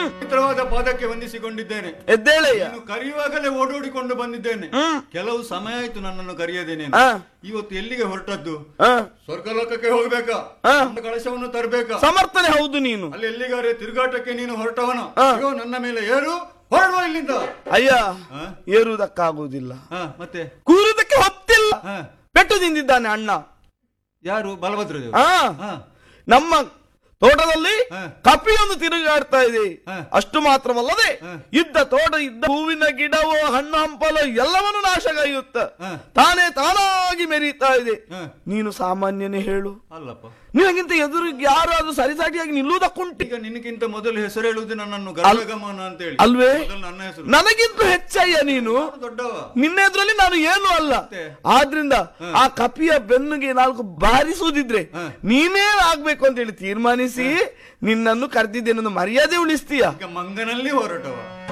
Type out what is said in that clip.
ಪವಿತ್ರವಾದ ಪಾದಕ್ಕೆ ವಂದಿಸಿಕೊಂಡಿದ್ದೇನೆ ಎದ್ದೇಳಯ್ಯ ನೀನು ಕರೆಯುವಾಗಲೇ ಓಡೋಡಿಕೊಂಡು ಬಂದಿದ್ದೇನೆ ಹ್ಮ್ ಕೆಲವು ಸಮಯ ಆಯ್ತು ನನ್ನನ್ನು ಕರೆಯದೇನೆ ಆ, ಇವತ್ತು ಎಲ್ಲಿಗೆ ಹೊರಟದ್ದು ಆ, ಸ್ವರ್ಗಲೋಕಕ್ಕೆ ಹೋಗ್ಬೇಕಾ ಆ. ಒಂದು ಕಳಶವನ್ನು ತರಬೇಕಾ ಸಮರ್ಥನೆ ಹೌದು ನೀನು ಅಲ್ಲಿ ಎಲ್ಲಿಗಾರೆ ತಿರುಗಾಟಕ್ಕೆ ನೀನು ಹೊರಟವನ ಆ. ಅಯ್ಯೋ ನನ್ನ ಮೇಲೆ ಏರು ಹೊರಡುವ ಇಲ್ಲಿಂದ ಅಯ್ಯ ಆ? ಏರುವುದಕ್ಕಾಗುವುದಿಲ್ಲ ಹಾ ಮತ್ತೆ ಕೂರುವುದಕ್ಕೆ ಹೊತ್ತಿಲ್ಲ ಹಾ ಪೆಟ್ಟು ತಿಂದಿದ್ದಾನೆ ಅಣ್ಣ ಯಾರು ಬಲಭದ್ರ ದೇವರು ಆ ಹಾ ನಮ್ಮ ತೋಟದಲ್ಲಿ ಹಾ. ಕಪಿಯೊಂದು ತಿರುಗಾಡ್ತಾ ಇದೆ ಹಾ. ಅಷ್ಟು ಮಾತ್ರವಲ್ಲದೆ ಹಾ. ಇದ್ದ ತೋಟ ಇದ್ದ ಹೂವಿನ ಗಿಡವೋ ಹಣ್ಣು ಹಂಪಲು ಎಲ್ಲವನ್ನು ನಾಶಗೈಯುತ್ತ ಹಾ. ತಾನೇ ತಾನಾಗಿ ಮೆರೀತಾ ಇದೆ ಹಾ. ನೀನು ಸಾಮಾನ್ಯನೇ ಹೇಳು ಅಲ್ಲಪ್ಪ ನಿನಗಿಂತ ಎದುರು ಯಾರಾದ್ರೂ ಸರಿಸಾಟಿಯಾಗಿ ನಿಲ್ಲುವುದಕ್ಕುಂಟಿ ಈಗ ನಿನಗಿಂತ ಮೊದಲು ಹೆಸರು ಹೇಳುವುದು ನನ್ನನ್ನು ಗರ್ಭಗಮನ ಅಂತ ಹೇಳಿ ಅಲ್ವೇ ಮೊದಲು ನನ್ನ ಹೆಸರು ನನಗಿಂತ ಹೆಚ್ಚಯ್ಯ ನೀನು ನಾನು ದೊಡ್ಡವ ನಿನ್ನ ಎದುರಲ್ಲಿ ನಾನು ಏನು ಅಲ್ಲ ಮತ್ತೆ? ಆದ್ರಿಂದ ಆ ಕಪಿಯ ಬೆನ್ನಿಗೆ ನಾಲ್ಕು ಬಾರಿಸುವುದಿದ್ರೆ ಹ. ನೀನೇ ಆಗ್ಬೇಕು ಅಂತ ಹೇಳಿ ತೀರ್ಮಾನಿಸಿ ನಿನ್ನನ್ನು ಕರೆದಿದ್ದೇನೆ ಮರ್ಯಾದೆ ಉಳಿಸ್ತೀಯ ಈಗ ಮಂಗನಲ್ಲಿ ಹೊರಟವ